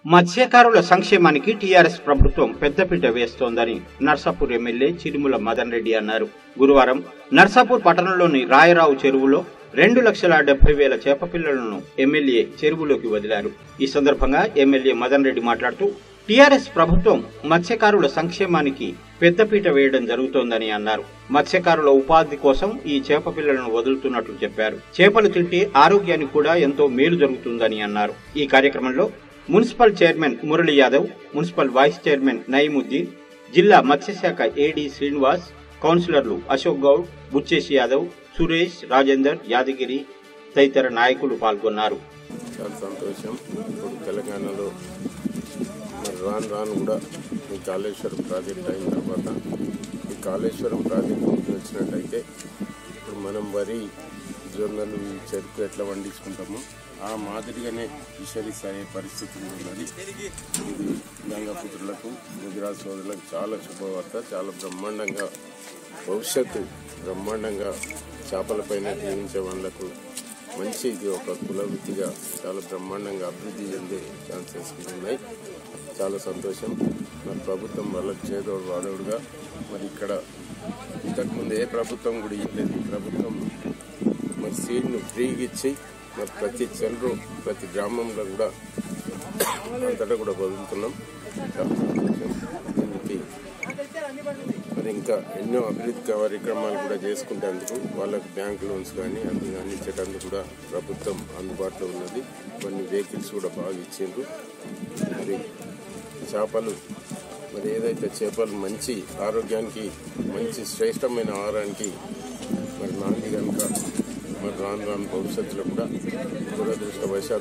మత్స్యకారుల సంక్షేమానికి టీఆర్ఎస్ ప్రభుత్వం పెద్దపీట వేస్తోందని నర్సాపూర్ ఎమ్మెల్యే చిరుముల మదన్ రెడ్డి అన్నారు గురువారం నర్సాపూర్ పట్టణంలోని రాయరావు చెరువులో రెండు లక్షల డెబ్బై వేల చేప పిల్లలను ఎమ్మెల్యే చెరువులోకి వదిలారు ఈ సందర్భంగా ఎమ్మెల్యే మదన్ రెడ్డి మాట్లాడుతూ టీఆర్ఎస్ ప్రభుత్వం మత్స్యకారుల సంక్షేమానికి పెద్దపీట వేయడం జరుగుతోందని అన్నారు మత్స్యకారుల ఉపాధి కోసం ఈ చేప పిల్లలను వదులుతున్నట్లు చెప్పారు చేపలు తింటే ఆరోగ్యానికి కూడా ఎంతో మేలు జరుగుతుందని అన్నారు ఈ కార్యక్రమంలో municipal chairman Murali Yadav municipal vice chairman Nayeemuddin జిల్లా మత్స్యశాఖ ఏడీ శ్రీనివాస్ కౌన్సిలర్లు అశోక్ గౌడ్ బుచ్చేసి యాదవ్ సురేష్ రాజేందర్ యాదగిరి తదితర నాయకులు పాల్గొన్నారు చాలా సంతోషం ఇప్పుడు తెలంగాణలో మరి రాను రాను కూడా ఈ కాళేశ్వరం ప్రాజెక్ట్ అయిన తర్వాత ఈ కాళేశ్వరం ప్రాజెక్ట్ నుంచి వచ్చినట్టయితే ఇప్పుడు మనం వరి జొన్నలు ఈ చెరుకు ఎట్లా పండించుకుంటామో ఆ మాదిరిగానే ఫిషరీస్ అయ్యే పరిస్థితి ఉన్నది ఇది గంగాపుత్రులకు గుజరాత్ సోదరులకు చాలా శుభవార్త చాలా బ్రహ్మాండంగా భవిష్యత్తు బ్రహ్మాండంగా చేపలపైన జీవించే వాళ్ళకు మంచి ఇది ఒక కుల వృత్తిగా చాలా బ్రహ్మాండంగా అభివృద్ధి చెందే ఛాన్సెస్ ఉన్నాయి చాలా సంతోషం మరి ప్రభుత్వం వాళ్ళకి చేదోడు వాదోడుగా మరి ఇక్కడ ఇంతకుముందు ఏ ప్రభుత్వం కూడా ఇవ్వలేదు ఈ ప్రభుత్వం మరి సీడ్ను ఫ్రీగా ఇచ్చి మరి ప్రతి చెల్లు ప్రతి గ్రామంలో కూడా అంతటా కూడా వదులుతున్నాం చాలా సంతోషం దీనికి మరి ఇంకా ఎన్నో అభివృద్ధి కార్యక్రమాలు కూడా చేసుకుంటేందుకు వాళ్ళకి బ్యాంక్ లోన్స్ కానీ అన్ని కానీ ఇచ్చేటందుకు కూడా ప్రభుత్వం అందుబాటులో ఉన్నది కొన్ని వెహికల్స్ కూడా బాగా ఇచ్చిండ్రు మరి చేపలు మరి ఏదైతే చేపలు మంచి ఆరోగ్యానికి మంచి శ్రేష్టమైన ఆహారానికి మరి నాంది కనుక మరి రాను రాను భవిష్యత్తులో కూడా దురదృష్టవశాత్తు